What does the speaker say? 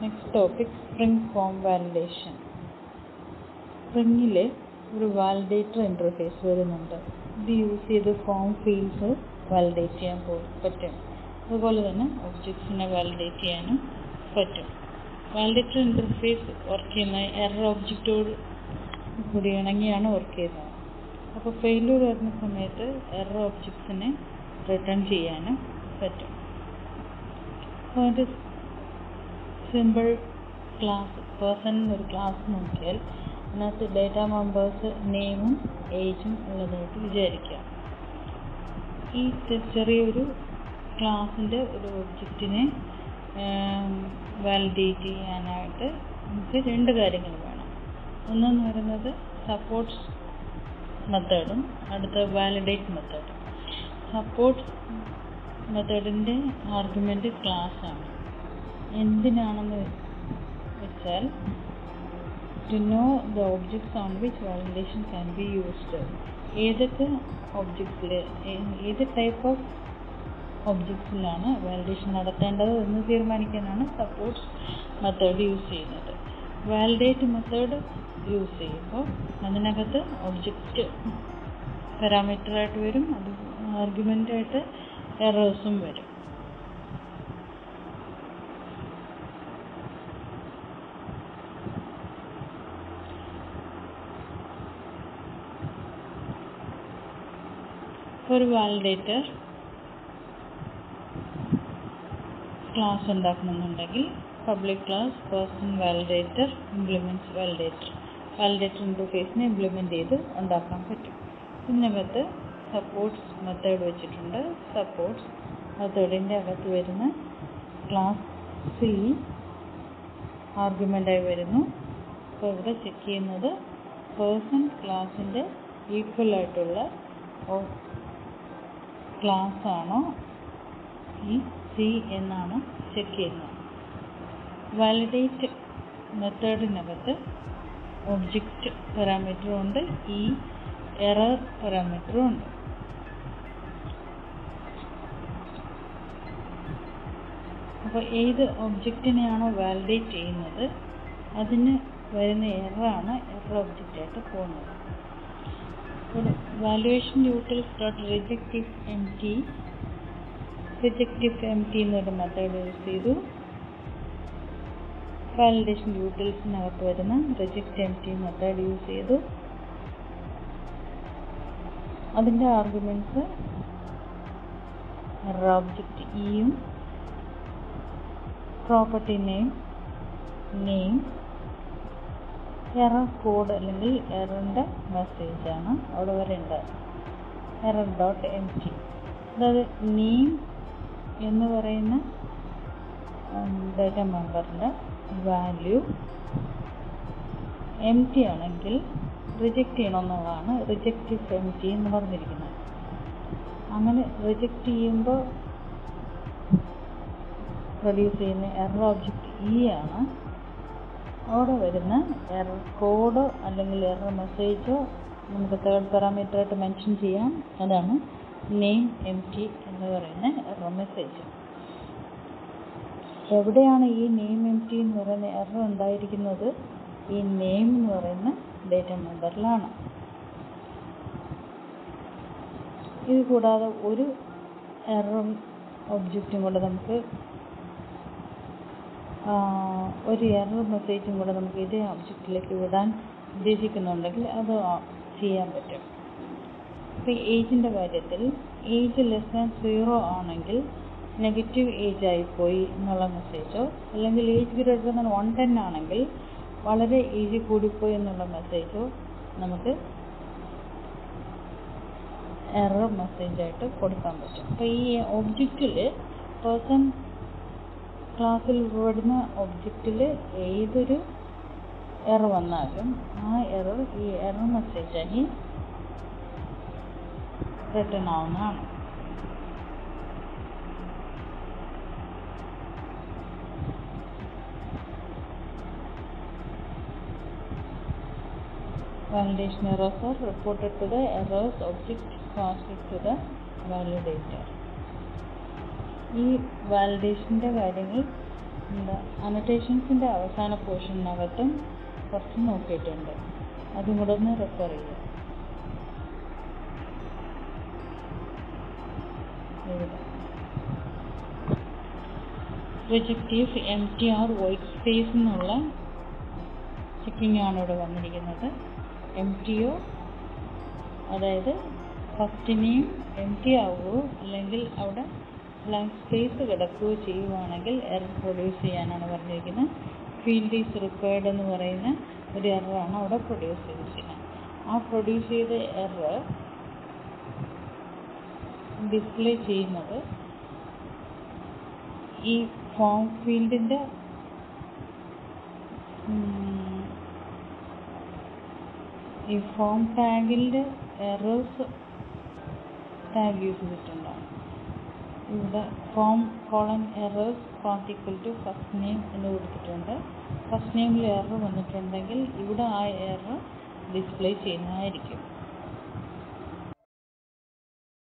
next topic spring form validation സ്പ്രിംഗിൽ ഒരു validator interface വരുന്നുണ്ട് ഇത് യൂസ് ചെയ്ത് ഫോം ഫീൽഡ്സ് വാലിഡേറ്റ് ചെയ്യാൻ പറ്റും അതുപോലെ തന്നെ ഒബ്ജക്ട്സിനെ വാലിഡേറ്റ് ചെയ്യാനും പറ്റും വാലിഡേറ്റർ ഇൻ്റർഫേസ് വർക്ക് ചെയ്യുന്ന എറർ ഒബ്ജക്റ്റോട് കൂടി ഇണങ്ങിയാണ് വർക്ക് ചെയ്യുന്നത് അപ്പോൾ ഫെയിലൂർ വരുന്ന സമയത്ത് എറർ ഒബ്ജക്ട്സിനെ റിട്ടേൺ ചെയ്യാനും പറ്റും അപ്പോൾ അതിൻ്റെ സിമ്പിൾ ക്ലാസ് പേഴ്സൺ എന്നൊരു ക്ലാസ് നോക്കിയാൽ അതിനകത്ത് ഡേറ്റ മെമ്പേഴ്സ് നെയിമും ഏജും ഉള്ളതായിട്ട് വിചാരിക്കുക ഈ ചെറിയൊരു ക്ലാസ്സിൻ്റെ ഒരു ഒബ്ജക്റ്റിനെ വാലിഡേറ്റ് ചെയ്യാനായിട്ട് നമുക്ക് രണ്ട് കാര്യങ്ങൾ വേണം ഒന്നെന്ന് പറയുന്നത് സപ്പോർട്ട്സ് മെത്തേഡും അടുത്ത വാലിഡേറ്റ് മെത്തേഡും സപ്പോർട്ട് മെത്തേഡിൻ്റെ ആർഗ്യുമെൻ്റ് ക്ലാസ് ആണ് എന്തിനാണെന്ന് വെച്ചാൽ to know the objects on which validation can be used ഏതൊക്കെ ഒബ്ജക്ട്സിൽ ഏത് ടൈപ്പ് ഓഫ് ഒബ്ജക്ട്സിലാണ് വാലിഡേഷൻ നടത്തേണ്ടത് എന്ന് തീരുമാനിക്കാനാണ് സപ്പോർട്ട് മെത്തേഡ് യൂസ് ചെയ്യുന്നത് വാലിഡേറ്റ് മെത്തേഡ് യൂസ് ചെയ്യുമ്പോൾ അതിനകത്ത് ഒബ്ജക്റ്റ് പാരാമീറ്ററായിട്ട് വരും അത് ആർഗ്യുമെൻ്റായിട്ട് എറേഴ്സും വരും ഒരു വാലിഡേറ്റർ ക്ലാസ് ഉണ്ടാക്കണമെന്നുണ്ടെങ്കിൽ public class person validator implements validator validator ഇൻ്റർഫേസിനെ ഇംപ്ലിമെൻ്റ് ചെയ്ത് ഉണ്ടാക്കാൻ പറ്റും ഇതിനകത്ത് സപ്പോർട്ട്സ് മെത്തേഡ് വെച്ചിട്ടുണ്ട് സപ്പോർട്ട്സ് മെത്തേഡിൻ്റെ അകത്ത് വരുന്ന ക്ലാസ് സി ആർഗ്യുമെൻ്റായി വരുന്നു അപ്പോൾ ഇവിടെ ചെക്ക് ചെയ്യുന്നത് പേഴ്സൺ ക്ലാസിൻ്റെ ഈക്വൽ ആയിട്ടുള്ള ക്ലാസ് ആണോ ഈ സി എന്നാണ് ചെക്ക് ചെയ്യുന്നത് വാലിഡേറ്റ് മെത്തേഡിനകത്ത് ഒബ്ജക്റ്റ് പാരാമീറ്ററും ഉണ്ട് ഈ എറർ പാരാമീറ്ററും ഉണ്ട് അപ്പോൾ ഏത് ഒബ്ജക്റ്റിനെയാണോ വാലിഡേറ്റ് ചെയ്യുന്നത് അതിന് വരുന്ന എററാണ് എറർ ഒബ്ജക്റ്റായിട്ട് പോകുന്നത് validation utils dot reject if empty reject if empty എന്നൊരു മെത്തേഡ് യൂസ് ചെയ്തു വാലിഡേഷൻ യൂട്ടിൽസിനകത്ത് വരുന്ന reject empty method use ചെയ്തു അതിൻ്റെ ആർഗ്യുമെൻറ്റ്സ് എറർ ഒബ്ജക്റ്റ് ഇയും property name name error code അല്ലെങ്കിൽ എററിൻ്റെ മെസ്സേജാണ് അവിടെ വരേണ്ടത് എറർ ഡോട്ട് എം ടി അതായത് നെയിം എന്ന് പറയുന്ന ഡേറ്റ മെമ്പറിൻ്റെ വാല്യൂ എം ടി ആണെങ്കിൽ റിജക്റ്റ് ചെയ്യണമെന്നുള്ളതാണ് റിജക്റ്റ് ഇഫ് എം ടി എന്ന് പറഞ്ഞിരിക്കുന്നത് അങ്ങനെ റിജക്റ്റ് ചെയ്യുമ്പോൾ പ്രൊഡ്യൂസ് ചെയ്യുന്ന എറർ ഒബ്ജക്റ്റ് ഇ ആണ് അവിടെ വരുന്ന എറർ കോഡോ അല്ലെങ്കിൽ എറർ മെസ്സേജോ നമുക്ക് തേർഡ് പാരാമീറ്റർ ആയിട്ട് മെൻഷൻ ചെയ്യാം അതാണ് നെയിം എം ടി എന്ന് പറയുന്ന എറർ മെസ്സേജ് എവിടെയാണ് ഈ നെയിം എം ടി എന്ന് പറയുന്ന എറർ ഉണ്ടായിരിക്കുന്നത് ഈ നെയിം എന്ന് പറയുന്ന ഡേറ്റ മെമ്പറിലാണ് ഇത് കൂടാതെ ഒരു എറർ ഒബ്ജക്റ്റും കൂടെ നമുക്ക് ഒരു എറർ മെസ്സേജും കൂടെ നമുക്ക് ഇതേ ഒബ്ജക്റ്റിലേക്ക് വിടാൻ ഉദ്ദേശിക്കുന്നുണ്ടെങ്കിൽ അത് ചെയ്യാൻ പറ്റും ഇപ്പോൾ ഏജിൻ്റെ കാര്യത്തിൽ ഏജ് ലെസ് ദാൻ സീറോ ആണെങ്കിൽ നെഗറ്റീവ് ഏജ് ആയിപ്പോയി എന്നുള്ള മെസ്സേജോ അല്ലെങ്കിൽ age greater than one ten ആണെങ്കിൽ വളരെ ഏജ് കൂടിപ്പോയി എന്നുള്ള മെസ്സേജോ നമുക്ക് എറർ മെസ്സേജായിട്ട് കൊടുക്കാൻ പറ്റും അപ്പോൾ ഈ ഒബ്ജക്റ്റിൽ പേഴ്സൺ ക്ലാസ്സിൽ വരുന്ന ഒബ്ജക്റ്റിൽ ഏതൊരു എറർ വന്നാലും ആ എറർ ഈ എറർ മെസ്സേജായി റിട്ടേൺ ആവുന്നതാണ് validation errors are reported to the errors object passed to the validator ഈ വാലിഡേഷൻ്റെ കാര്യങ്ങൾ എന്താ അനോട്ടേഷൻസിൻ്റെ അവസാന പോർഷനകത്തും കുറച്ച് നോക്കിയിട്ടുണ്ട് അതും കൂടെ ഒന്ന് റെഫർ ചെയ്യുക ഇവിടെ projective empty or white space എന്നുള്ള ചെക്കിംഗ് ആണ് ഇവിടെ വന്നിരിക്കുന്നത് എം ടി ഒ അതായത് ഫസ്റ്റിനെയും എം ടി ആവുകയോ അല്ലെങ്കിൽ അവിടെ ബ്ലാങ്ക് സ്പേസ് കിടക്കുകയോ ചെയ്യുവാണെങ്കിൽ എറർ പ്രൊഡ്യൂസ് ചെയ്യാനാണ് പറഞ്ഞിരിക്കുന്നത് ഫീൽഡ് ഈസ് റിക്വയർഡ് എന്ന് പറയുന്ന ഒരു എററാണ് അവിടെ പ്രൊഡ്യൂസ് ചെയ്തിരിക്കുന്നത് ആ പ്രൊഡ്യൂസ് ചെയ്ത എറർ ഡിസ്പ്ലേ ചെയ്യുന്നത് ഈ ഫോം ഫീൽഡിൻ്റെ ഈ ഫോം ടാഗിൻ്റെ എറേഴ്സ് ടാഗ് യൂസ് ചെയ്തിട്ടുണ്ടാകും ഇവിടെ form colon errors not equal to first name എന്ന് കൊടുത്തിട്ടുണ്ട് ഫസ്റ്റ് നെയിമിൽ എറർ വന്നിട്ടുണ്ടെങ്കിൽ ഇവിടെ ആ എറർ ഡിസ്പ്ലേ ചെയ്യുന്നതായിരിക്കും